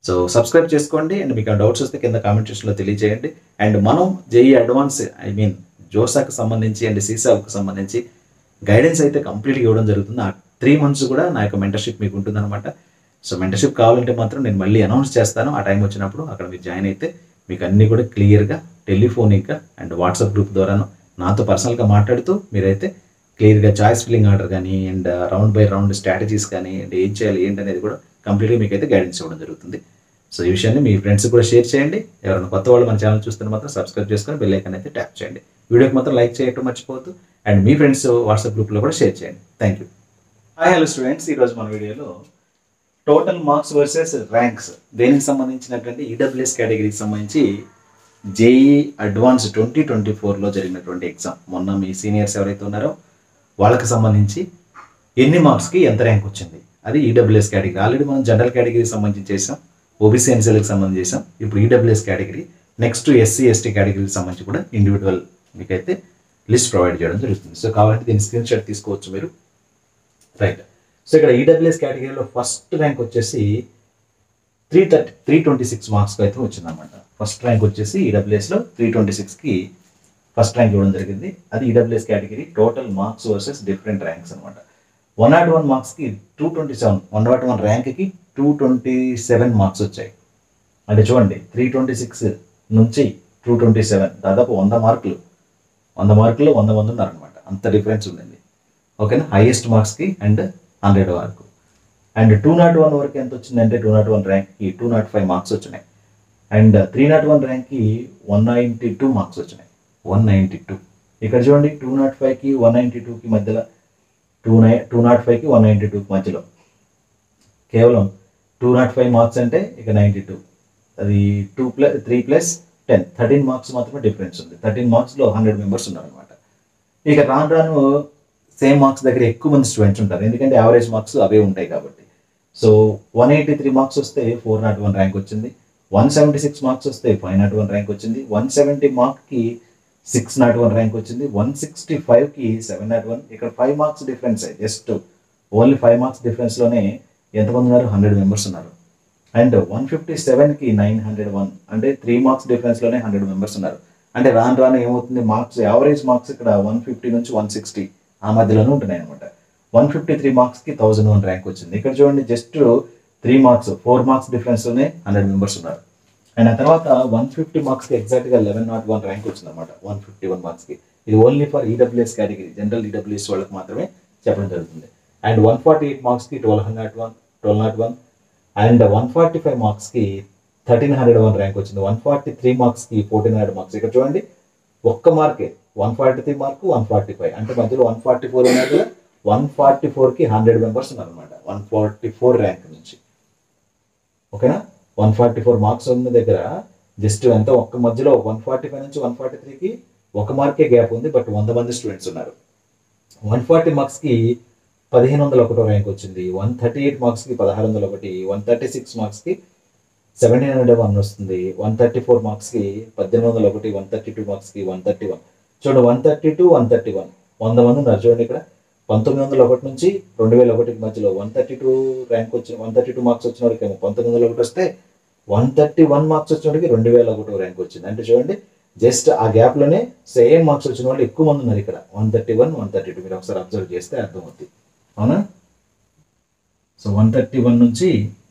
so subscribe చేసుకోండి and మీకు doubts వస్తే కింద కామెంట్ సెక్షన్లో తెలియజేయండి అండ్ మనం జేఈ అడ్వాన్స్ ఐ మీన్ జోసాకు సంబంధించి అండ్ సీసాకు సంబంధించి గైడెన్స్ అయితే కంప్లీట్గా ఇవ్వడం జరుగుతుంది ఆ త్రీ మంత్స్ కూడా నా యొక్క మెంటర్షిప్ మీకు ఉంటుందన్నమాట సో మెంటర్షిప్ కావాలంటే మాత్రం నేను మళ్ళీ అనౌన్స్ చేస్తాను ఆ టైం వచ్చినప్పుడు అక్కడ మీరు జాయిన్ అయితే మీకు అన్నీ కూడా క్లియర్గా టెలిఫోనిక్గా అండ్ వాట్సాప్ గ్రూప్ ద్వారాను నాతో పర్సనల్గా మాట్లాడుతూ మీరైతే క్లియర్గా చాయిస్ ఫిల్లింగ్ ఆర్డర్ కానీ and round by round strategies కానీ అండ్ ఏం చేయాలి ఏంటి అనేది కూడా కంప్లీట్గా మీకు అయితే గైడెన్స్ ఇవ్వడం జరుగుతుంది సో ఈ విషయాన్ని మీ ఫ్రెండ్స్ కూడా షేర్ చేయండి ఎవరైనా కొత్త వాళ్ళు మన ఛానల్ చూస్తున్న మాత్రం సబ్స్క్రైబ్ చేసుకొని బెల్ ఐకాన్ అయితే ట్యాప్ చేయండి వీడియోకి మాత్రం లైక్ చేయటం మర్చిపోవద్దు అండ్ మీ ఫ్రెండ్స్ వాట్సాప్ గ్రూప్లో కూడా షేర్ చేయండి thank you hi hello students ఈరోజు మన వీడియోలో టోటల్ మార్క్స్ వర్సెస్ ర్యాంక్స్ దేనికి సంబంధించినటువంటి ఈడబ్ల్యూఎస్ కేటగిరీకి సంబంధించి జేఈ అడ్వాన్స్ ట్వంటీ ట్వంటీ ఫోర్లో జరిగినటువంటి ఎగ్జామ్ మొన్న మీ సీనియర్స్ ఎవరైతే ఉన్నారో వాళ్ళకి సంబంధించి ఎన్ని మార్క్స్కి ఎంత ర్యాంక్ వచ్చింది అది ఈడబ్ల్యూఎస్ కేటగిరీ ఆల్రెడీ మనం జనరల్ కేటగిరీకి సంబంధించి చేసాం ఓబీసీ ఎన్సీఎల్కి సంబంధించి చేసాం ఇప్పుడు EWS category next SC ST కేటగిరీకి సంబంధించి కూడా ఇండివిజువల్ మీకైతే లిస్ట్ ప్రొవైడ్ చేయడం జరుగుతుంది సో కావాలంటే దీని స్క్రీన్ షాట్ తీసుకోవచ్చు మీరు రైట్ సో ఇక్కడ ఈడబ్ల్యూఎస్ కేటగిరీలో ఫస్ట్ ర్యాంక్ వచ్చేసి three thirty three twenty six మార్క్స్కి అయితే వచ్చిందన్నమాట ఫస్ట్ ర్యాంక్ వచ్చేసి ఈడబ్ల్యూఎస్లో త్రీ ట్వంటీ సిక్స్కి ఫస్ట్ ర్యాంక్ ఇవ్వడం జరిగింది అది EWS category total marks versus different ranks అనమాట వన్ నాట్ వన్ మార్క్స్కి two twenty seven one not one ర్యాంక్కి టూ ట్వంటీ సెవెన్ మార్క్స్ వచ్చాయి అంటే చూడండి త్రీ ట్వంటీ సిక్స్ నుంచి టూ ట్వంటీ సెవెన్ దాదాపు వంద మార్కులు వంద మార్కులు వంద మంది ఉన్నారనమాట అంత డిఫరెన్స్ ఉండింది ఓకేనా హైయెస్ట్ మార్క్స్కి అండ్ హండ్రెడ్ వరకు అండ్ టూ నాట్ వన్ వరకు ఎంత వచ్చిందంటే టూ నాట్ వన్ ర్యాంక్కి టూ నాట్ ఫైవ్ మార్క్స్ వచ్చినాయి అండ్ త్రీ నాట్ వన్ ర్యాంక్కి వన్ నైంటీ టూ మార్క్స్ వచ్చినాయి వన్ నైంటీ టూ ఇక్కడ చూడండి టూ నాట్ ఫైవ్కి వన్ నైంటీ టూకి మధ్యలో టూ నై టూ నాట్ ఫైవ్కి వన్ నైంటీ టూకి మధ్యలో కేవలం టూ నాట్ ఫైవ్ మార్క్స్ అంటే ఇక నైంటీ టూ అది two plus three plus ten thirteen marks మాత్రమే డిఫరెన్స్ ఉంది థర్టీన్ మార్క్స్లో హండ్రెడ్ మెంబర్స్ ఉన్నారనమాట ఇక రాను రాను సేమ్ మార్క్స్ దగ్గర ఎక్కువ మంది స్టూడెంట్స్ ఉంటారు ఎందుకంటే యావరేజ్ మార్క్స్ అవే ఉంటాయి కాబట్టి so one eighty three marks వస్తే ఫోర్ నాట్ వన్ ర్యాంక్ వచ్చింది వన్ సెవెంటీ సిక్స్ మార్క్స్ వస్తే ఫైవ్ నాట్ వన్ ర్యాంక్ వచ్చింది వన్ సెవెంటీ మార్క్కి సిక్స్ నాట్ వన్ ర్యాంక్ వచ్చింది వన్ సిక్స్టీ ఫైవ్కి సెవెన్ నాట్ వన్ ఇక్కడ five marks difference just only five marks డిఫరెన్స్లోనే ఎంతమంది ఉన్నారు హండ్రెడ్ మెంబర్స్ ఉన్నారు అండ్ వన్ ఫిఫ్టీ సెవెన్కి నైన్ హండ్రెడ్ వన్ అంటే త్రీ మార్క్స్ డిఫరెన్స్లోనే హండ్రెడ్ మెంబర్స్ ఉన్నారు అంటే రాను రాను ఏమవుతుంది మార్క్స్ యావరేజ్ మార్క్స్ ఇక్కడ వన్ ఫిఫ్టీ నుంచి వన్ సిక్స్టీ ఆ మధ్యలోనే ఉంటున్నాయి అనమాట వన్ ఫిఫ్టీ త్రీ మార్క్స్కి థౌజండ్ వన్ ర్యాంక్ వచ్చింది ఇక్కడ చూడండి just three marks four marks డిఫరెన్స్లోనే హండ్రెడ్ మెంబర్స్ ఉన్నారు అండ్ ఆ తర్వాత వన్ ఫిఫ్టీ మార్క్స్కి ఎగ్జాక్ట్గా లెవెన్ నాట్ వన్ ర్యాంక్ వచ్చింది అనమాట వన్ ఫిఫ్టీ వన్ మార్క్స్కి ఇది only for EWS category general EWS వాళ్ళకి మాత్రమే చెప్పడం జరుగుతుంది అండ్ వన్ ఫార్టీ ఎయిట్ మార్క్స్కి twelve hundred one twelve nought one and one forty five మార్క్స్కి థర్టీన్ హండ్రెడ్ వన్ ర్యాంక్ వచ్చింది వన్ ఫార్టీ త్రీ మార్క్స్కి ఫోర్టీన్ హండ్రెడ్ మార్క్స్ ఇక్కడ చూడండి ఒక్క మార్కే one forty three mark one forty five అంటే మధ్యలో వన్ ఫార్టీ ఫోర్ ఉన్నది వన్ ఫార్టీ ఫోర్కి హండ్రెడ్ మెంబర్స్ ఉన్నారనమాట వన్ ఫార్టీ ఫోర్ ర్యాంక్ నుంచి ఓకేనా వన్ ఫార్టీ ఫోర్ మార్క్స్ ఉన్న దగ్గర జస్ట్ ఎంత ఒక్క మధ్యలో వన్ ఫార్టీ ఫైవ్ నుంచి వన్ ఫార్టీ త్రీకి ఒక మార్కే గ్యాప్ ఉంది బట్ వంద మంది స్టూడెంట్స్ ఉన్నారు వన్ ఫార్టీ మార్క్స్కి పదిహేను వందల ఒకటో ర్యాంక్ వచ్చింది వన్ థర్టీ ఎయిట్ మార్క్స్కి పదహారు వందల ఒకటి వన్ థర్టీ సిక్స్ మార్క్స్కి సెవెంటీన్ హండ్రెడ్ వన్ వస్తుంది వన్ థర్టీ ఫోర్ మార్క్స్కి పద్దెనిమిది వందల ఒకటి వన్ థర్టీ టూ మార్క్స్కి వన్ థర్టీ వన్ చూడండి one thirty two one thirty one వంద మంది ఉన్నారు చూడండి ఇక్కడ పంతొమ్మిది వందల ఒకటి నుంచి రెండు వేల ఒకటికి మధ్యలో వన్ థర్టీ టూ ర్యాంక్ వచ్చిన వన్ థర్టీ టూ మార్క్స్ వచ్చిన వాడికి ఏమో పంతొమ్మిది వందల ఒకటి వస్తే వన్ థర్టీ వన్ మార్క్స్ వచ్చిన వాడికి రెండు వేల ఒకటో ర్యాంక్ వచ్చింది అంటే చూడండి జస్ట్ ఆ గ్యాప్లోనే సేమ్ మార్క్స్ వచ్చిన వాళ్ళు ఎక్కువ మంది ఉన్నారు ఇక్కడ one thirty one one thirty two మీరు ఒకసారి అబ్జర్వ్ చేస్తే అర్థమవుతుంది అవునా సో వన్ థర్టీ వన్ నుంచి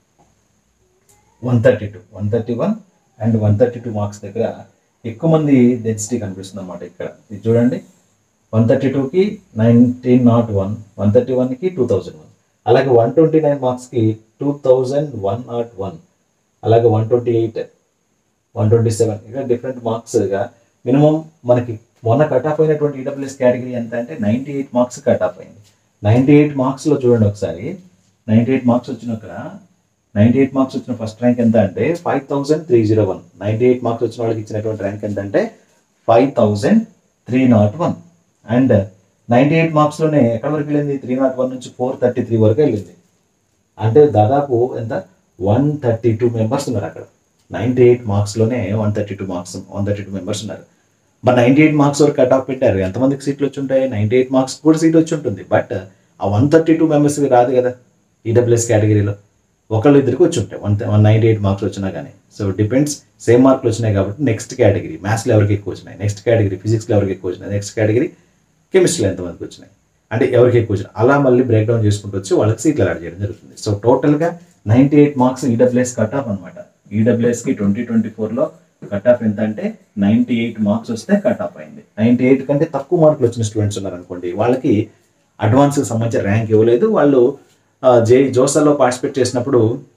one thirty two one thirty one and one thirty two marks దగ్గర ఎక్కువ మంది డెన్సిటీ కనిపిస్తుంది అన్నమాట ఇక్కడ ఇది చూడండి వన్ థర్టీ టూకి nineteen nought one one thirty వన్కి టూ థౌజండ్ వన్ అలాగే వన్ ట్వంటీ నైన్ మార్క్స్కి two thousand one not one అలాగే one twenty eight one twenty seven ఇక డిఫరెంట్ మార్క్స్గా మినిమం మనకి మొన్న కట్ ఆఫ్ అయినటువంటి ఈడబ్ల్యూఎస్ కేటగిరీ ఎంత అంటే ninety eight marks cut off అయింది నైంటీ ఎయిట్ మార్క్స్లో చూడండి ఒకసారి నైంటీ ఎయిట్ మార్క్స్ వచ్చిన అక్కడ నైంటీ ఎయిట్ మార్క్స్ వచ్చిన ఫస్ట్ ర్యాంక్ ఎంత అంటే five thousand three zero one ninety eight marks వచ్చిన వాళ్ళకి ఇచ్చినటువంటి ర్యాంక్ ఎంత అంటే five thousand three nought one and ninety eight మార్క్స్లోనే ఎక్కడ వరకు వెళ్ళింది త్రీ నాట్ వన్ నుంచి ఫోర్ థర్టీ త్రీ వరకు వెళ్ళింది అంటే దాదాపు ఎంత వన్ థర్టీ టూ మెంబర్స్ ఉన్నారు అక్కడ నైంటీ ఎయిట్ మార్క్స్లోనే one thirty two marks one thirty two members ఉన్నారు మరి నైంటీ ఎయిట్ మార్క్స్ వరకు కట్ ఆఫ్ పెట్టారు ఎంతమందికి సీట్లు వచ్చి ఉంటాయి నైంటీ ఎయిట్ మార్క్స్ కూడా సీట్ వచ్చి ఉంటుంది బట్ ఆ వన్ థర్టీ టూ మెంబర్స్కి రాదు కదా ఈడబ్ల్యూఎస్ కేటగిరీలో ఒకళ్ళు ఇద్దరికి వచ్చి ఉంటాయి one one ninety eight marks వచ్చినా కానీ సో డిపెండ్స్ సేమ్ మార్కులు వచ్చినాయి కాబట్టి నెక్స్ట్ కేటగిరీ మ్యాథ్స్లో ఎవరికి ఎక్కువ వచ్చినాయి నెక్స్ట్ కేటగిరీ ఫిజిక్స్లో ఎవరికి ఎక్కువ వచ్చినాయి నెక్స్ట్ కేటగిరీ కెమిస్ట్రీలో ఎంతమందికి వచ్చినాయి అంటే ఎవరికి ఎక్కువ వచ్చినాయి అలా మళ్ళీ బ్రేక్ డౌన్ చేసుకుంటూ వచ్చి వాళ్ళకి సీట్లు అలాట్ చేయడం జరుగుతుంది సో టోటల్గా ninety eight marks EWS cut off అనమాట ఈడబ్ల్యూఎస్కి ట్వంటీ ట్వంటీ ఫోర్లో కట్ ఆఫ్ ఎంత అంటే నైంటీ ఎయిట్ మార్క్స్ వస్తే కట్ ఆఫ్ అయింది నైంటీ ఎయిట్ కంటే తక్కువ మార్కులు వచ్చిన స్టూడెంట్స్ ఉన్నారనుకోండి వాళ్ళకి అడ్వాన్స్కి సంబంధించిన ర్యాంక్ ఇవ్వలేదు వాళ్ళు జే జోసాలో పార్టిసిపేట్ చేసినప్పుడు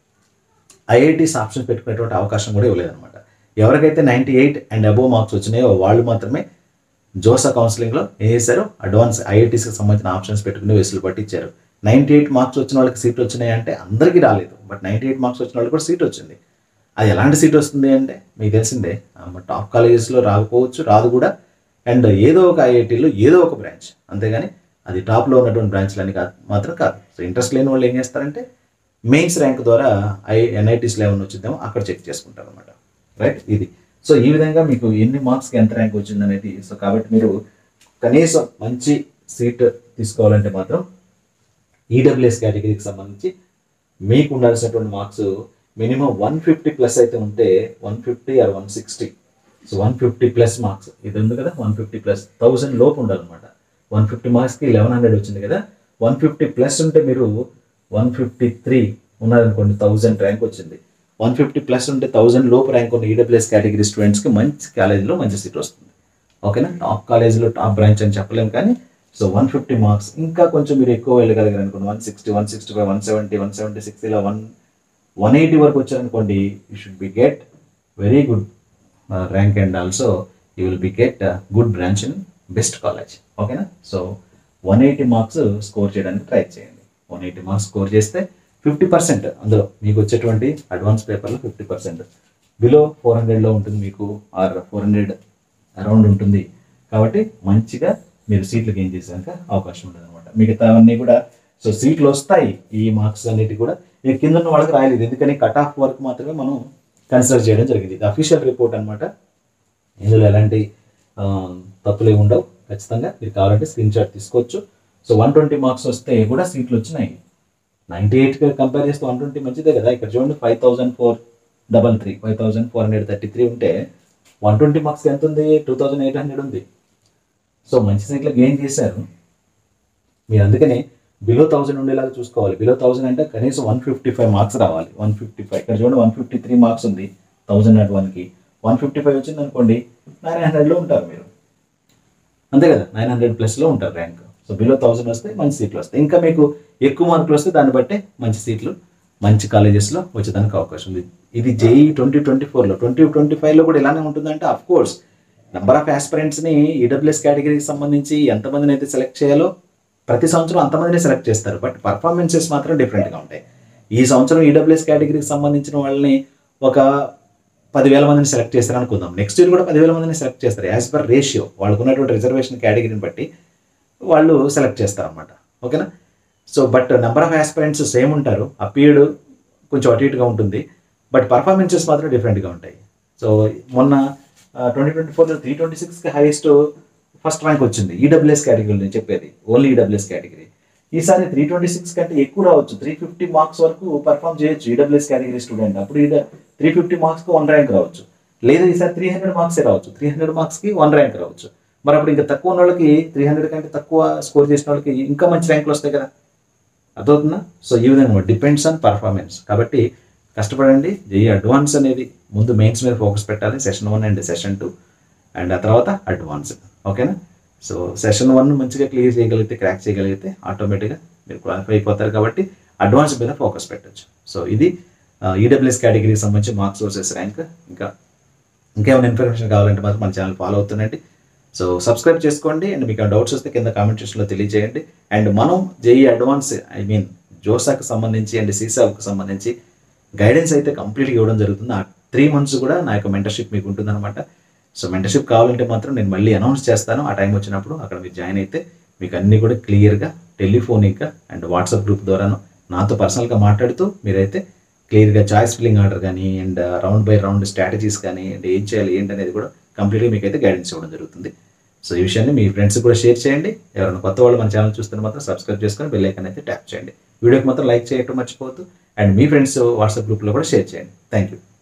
ఐఐటీస్ ఆప్షన్స్ పెట్టుకునేటువంటి అవకాశం కూడా ఇవ్వలేదన్నమాట ఎవరికైతే ninety eight and above marks వచ్చినాయో వాళ్ళు మాత్రమే జోసా కౌన్సిలింగ్లో ఏం చేశారు అడ్వాన్స్ ఐఐటీస్కి సంబంధించిన ఆప్షన్స్ పెట్టుకుని వెసులుబాటు ఇచ్చారు నైంటీ ఎయిట్ మార్క్స్ వచ్చిన వాళ్ళకి సీట్లు వచ్చినాయి అంటే అందరికీ రాలేదు బట్ నైంటీ ఎయిట్ మార్క్స్ వచ్చిన వాళ్ళకి కూడా సీట్ వచ్చింది అది ఎలాంటి సీట్ వస్తుంది అంటే మీకు తెలిసిందే టాప్ కాలేజెస్లో రాకపోవచ్చు రాదు కూడా అండ్ ఏదో ఒక ఐఐటీలో ఏదో ఒక బ్రాంచ్ అంతేగాని అది టాప్లో ఉన్నటువంటి బ్రాంచ్లని కాదు మాత్రం కాదు సో ఇంట్రెస్ట్ లేని వాళ్ళు ఏం చేస్తారంటే మెయిన్స్ ర్యాంక్ ద్వారా ఐ ఎన్ఐటీస్లో ఏమైనా వచ్చిందేమో అక్కడ చెక్ చేసుకుంటారు అనమాట రైట్ ఇది సో ఈ విధంగా మీకు ఎన్ని మార్క్స్కి ఎంత ర్యాంక్ వచ్చింది అనేది సో కాబట్టి మీరు కనీసం మంచి సీట్ తీసుకోవాలంటే మాత్రం ఈడబ్ల్యూఎస్ కేటగిరీకి సంబంధించి మీకు ఉండాల్సినటువంటి marks minimum one fifty plus అయితే ఉంటే one fifty or one sixty so one fifty plus marks ఇది ఉంది కదా వన్ ఫిఫ్టీ ప్లస్ థౌసండ్ లోపు ఉండాలన్నమాట వన్ ఫిఫ్టీ మార్క్స్కి లెవెన్ హండ్రెడ్ వచ్చింది కదా వన్ ఫిఫ్టీ ప్లస్ ఉంటే మీరు వన్ ఫిఫ్టీ త్రీ ఉన్నారనుకోండి థౌజండ్ ర్యాంక్ వచ్చింది వన్ ఫిఫ్టీ ప్లస్ ఉంటే థౌజండ్ లోపు ర్యాంక్ ఉన్న ఈడబ్ల్యూఎస్ కేటగిరీ స్టూడెంట్స్కి మంచి కాలేజీలో మంచి సీట్ వస్తుంది ఓకేనా టాప్ కాలేజీలో టాప్ బ్రాంచ్ అని చెప్పలేము కానీ సో వన్ ఫిఫ్టీ మార్క్స్ ఇంకా కొంచెం మీరు ఎక్కువ వెళ్ళగలిగారు అనుకోండి one sixty one sixty five one seventy one seventy six ఇలా వన్ వన్ ఎయిటీ వరకు వచ్చారనుకోండి you should be get very good rank and also you will be get good branch in best college ఓకేనా so one eighty marks score చేయడానికి try చేయండి one eighty marks score చేస్తే fifty percent అందులో మీకు వచ్చేటువంటి advance పేపర్లో fifty percent below four హండ్రెడ్లో ఉంటుంది మీకు ఆర్ ఫోర్ హండ్రెడ్ అరౌండ్ ఉంటుంది కాబట్టి మంచిగా మీరు సీట్లు గెయిన్ చేసాక అవకాశం ఉంటుంది అనమాట మిగతావన్నీ కూడా సో సీట్లు వస్తాయి ఈ మార్క్స్ అన్నిటి కూడా ఇక కింద ఉన్న వాళ్ళకి రాయలేదు ఎందుకని కట్ ఆఫ్ వరకు మాత్రమే మనం కన్సిడర్ చేయడం జరిగింది ఇది అఫీషియల్ రిపోర్ట్ అనమాట ఇందులో ఎలాంటి ఆ, తప్పులు ఏమి ఉండవు ఖచ్చితంగా మీరు కావాలంటే స్క్రీన్ షాట్ తీసుకోవచ్చు సో వన్ ట్వంటీ మార్క్స్ వస్తే కూడా సీట్లు వచ్చినాయి నైంటీ ఎయిట్ కంపేర్ చేస్తే వన్ ట్వంటీ మంచిదే కదా ఇక్కడ చూడండి five thousand four double three five thousand four hundred thirty three ఉంటే వన్ ట్వంటీ మార్క్స్ ఎంత ఉంది టూ థౌసండ్ ఎయిట్ హండ్రెడ్ ఉంది సో మంచి సీట్లు గెయిన్ చేశారు మీరు అందుకని బిలో థౌసండ్ ఉండేలాగా చూసుకోవాలి బిలో థౌసండ్ అంటే కనీసం వన్ ఫిఫ్టీ ఫైవ్ మార్క్స్ రావాలి వన్ ఫిఫ్టీ ఫైవ్ ఇక్కడ చూడండి వన్ ఫిఫ్టీ త్రీ మార్క్స్ ఉంది థౌసండ్ నాట్ వన్కి వన్ ఫిఫ్టీ ఫైవ్ వచ్చింది అనుకోండి నైన్ హండ్రెడ్లో ఉంటారు మీరు అంతే కదా నైన్ హండ్రెడ్ ప్లస్లో ఉంటారు ర్యాంక్ సో బిలో థౌసండ్ వస్తే మంచి సీట్లు వస్తాయి ఇంకా మీకు ఎక్కువ మార్కులు వస్తే దాన్ని బట్టే మంచి సీట్లు మంచి కాలేజెస్లో వచ్చేదానికి అవకాశం ఉంది ఇది జేఈ ట్వంటీ ట్వంటీ ఫోర్లో ట్వంటీ ట్వంటీ ఫైవ్లో కూడా ఇలానే ఉంటుందంటే అఫ్ కోర్స్ నెంబర్ ఆఫ్ ఆస్పిరెంట్స్ని ఈడబ్ల్యూఎస్ కేటగిరీకి సంబంధించి ఎంతమందిని అయితే సెలెక్ట్ చేయాలో ప్రతి సంవత్సరం అంతమందిని సెలెక్ట్ చేస్తారు బట్ పర్ఫార్మెన్సెస్ మాత్రం డిఫరెంట్గా ఉంటాయి ఈ సంవత్సరం ఈడబ్ల్యూఎస్ కేటగిరీకి సంబంధించిన వాళ్ళని ఒక పదివేల మందిని సెలెక్ట్ చేస్తారు అనుకుందాం నెక్స్ట్ ఇయర్ కూడా పదివేల మందిని సెలెక్ట్ చేస్తారు యాజ్ పర్ రేషియో వాళ్ళకు ఉన్నటువంటి రిజర్వేషన్ కేటగిరీని బట్టి వాళ్ళు సెలెక్ట్ చేస్తారు అనమాట ఓకేనా so but number of aspirants same ఉంటారు ఆ పీరియడ్ కొంచెం అటు ఇటుగా ఉంటుంది బట్ పర్ఫార్మెన్సెస్ మాత్రం డిఫరెంట్గా ఉంటాయి సో మొన్న ట్వంటీ ట్వంటీ ఫోర్లో త్రీ ట్వంటీ సిక్స్కి హైయెస్ట్ ఫస్ట్ ర్యాంక్ వచ్చింది ఈడబ్ల్యూఎస్ కేటగిరీ నేను చెప్పేది ఓన్లీ ఈడబ్ల్యూఎస్ కేటగిరీ ఈసారి త్రీ ట్వంటీ సిక్స్ కంటే ఎక్కువ రావచ్చు త్రీ ఫిఫ్టీ మార్క్స్ వరకు పర్ఫామ్ చేయొచ్చు ఈడబ్ల్యూఎస్ కేటగిరీ స్టూడెంట్ అప్పుడు ఈడ త్రీ ఫిఫ్టీ మార్క్స్కి వన్ ర్యాంక్ రావచ్చు లేదా ఈసారి త్రీ హండ్రెడ్ మార్క్సే రావచ్చు త్రీ హండ్రెడ్ మార్క్స్కి వన్ ర్యాంక్ రావచ్చు మరి అప్పుడు ఇంకా తక్కువ ఉన్న వాళ్ళకి త్రీ హండ్రెడ్ కంటే తక్కువ స్కోర్ చేసిన వాళ్ళకి ఇంకా మంచి ర్యాంకులు వస్తాయి కదా అర్థమవుతుందా సో ఈ విధంగా డిపెండ్స్ ఆన్ పర్ఫార్మెన్స్ కాబట్టి కష్టపడండి జేఈ అడ్వాన్స్ అనేది ముందు మెయిన్స్ మీద ఫోకస్ పెట్టాలి session one and session two and ఆ తర్వాత అడ్వాన్స్ ఓకేనా సో సెషన్ వన్ మంచిగా క్లియర్ చేయగలిగితే క్రాక్ చేయగలిగితే ఆటోమేటిక్గా మీరు క్వాలిఫై అయిపోతారు కాబట్టి అడ్వాన్స్ మీద ఫోకస్ పెట్టచ్చు సో ఇది ఈడబ్ల్యూఎస్ కేటగిరీకి సంబంధించి మార్క్స్ వర్సెస్ ర్యాంక్ ఇంకా ఇంకేమైనా ఇన్ఫర్మేషన్ కావాలంటే మాత్రం మన ఛానల్ ఫాలో అవుతుండండి సో సబ్స్క్రైబ్ చేసుకోండి అండ్ మీకు డౌట్స్ వస్తే కింద కామెంట్ సెక్షన్లో తెలియజేయండి అండ్ మనం జేఈ అడ్వాన్స్ ఐ మీన్ జోసాకు సంబంధించి అండ్ సీసాకు సంబంధించి గైడెన్స్ అయితే కంప్లీట్గా ఇవ్వడం జరుగుతుంది ఆ త్రీ మంత్స్ కూడా నా యొక్క మెంటర్షిప్ మీకు ఉంటుందన్నమాట సో మెంటర్షిప్ కావాలంటే మాత్రం నేను మళ్ళీ అనౌన్స్ చేస్తాను ఆ టైం వచ్చినప్పుడు అక్కడ మీరు జాయిన్ అయితే మీకు అన్నీ కూడా క్లియర్గా టెలిఫోనిక్గా అండ్ వాట్సాప్ గ్రూప్ ద్వారాను నాతో పర్సనల్గా మాట్లాడుతూ మీరైతే క్లియర్గా చాయిస్ ఫిల్లింగ్ ఆర్డర్ కానీ and round by round strategies కానీ అండ్ ఏం చేయాలి ఏంటి అనేది కూడా కంప్లీట్గా మీకైతే గైడెన్స్ ఇవ్వడం జరుగుతుంది సో ఈ విషయాన్ని మీ ఫ్రెండ్స్ కూడా షేర్ చేయండి ఎవరైనా కొత్త వాళ్ళు మన ఛానల్ చూస్తున్న మాత్రం సబ్స్క్రైబ్ చేసుకొని బెల్ ఐకాన్ అయితే ట్యాప్ చేయండి వీడియోకి మాత్రం లైక్ చేయటం మర్చిపోవద్దు అండ్ మీ ఫ్రెండ్స్ వాట్సాప్ గ్రూప్లో కూడా షేర్ చేయండి థ్యాంక్ యూ